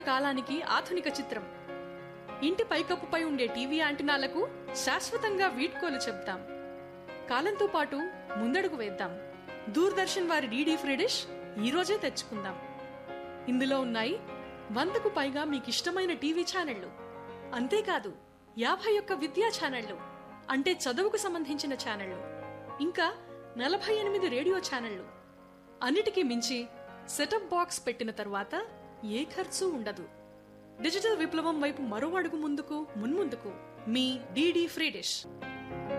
కాలానికి ఆధునిక చిత్రం ఇంటి పైకప్పుపై ఉండే టీవీ యాంటినాలకు శాశ్వతంగా వీడ్కోలు చెప్తాం కాలంతో పాటు ముందడుగు వేద్దాం దూరదర్శన్ వారి డీడీ ఫ్రీ డిష్ ఈ రోజే తెచ్చుకుందాం ఇందులో ఉన్నాయి వందకు పైగా మీకు ఇష్టమైన టీవీ ఛానళ్లు అంతేకాదు యాభై ఒక్క విద్యా ఛానళ్లు అంటే చదువుకు సంబంధించిన ఛానళ్లు ఇంకా నలభై ఎనిమిది రేడియో ఛానళ్లు అన్నిటికీ మించి సెటప్ బాక్స్ పెట్టిన తర్వాత ఏ ఖర్చు ఉండదు డిజిటల్ విప్లవం వైపు మరో అడుగు ముందుకు మున్ముందుకు మీ డీడీ ఫ్రీ డిష్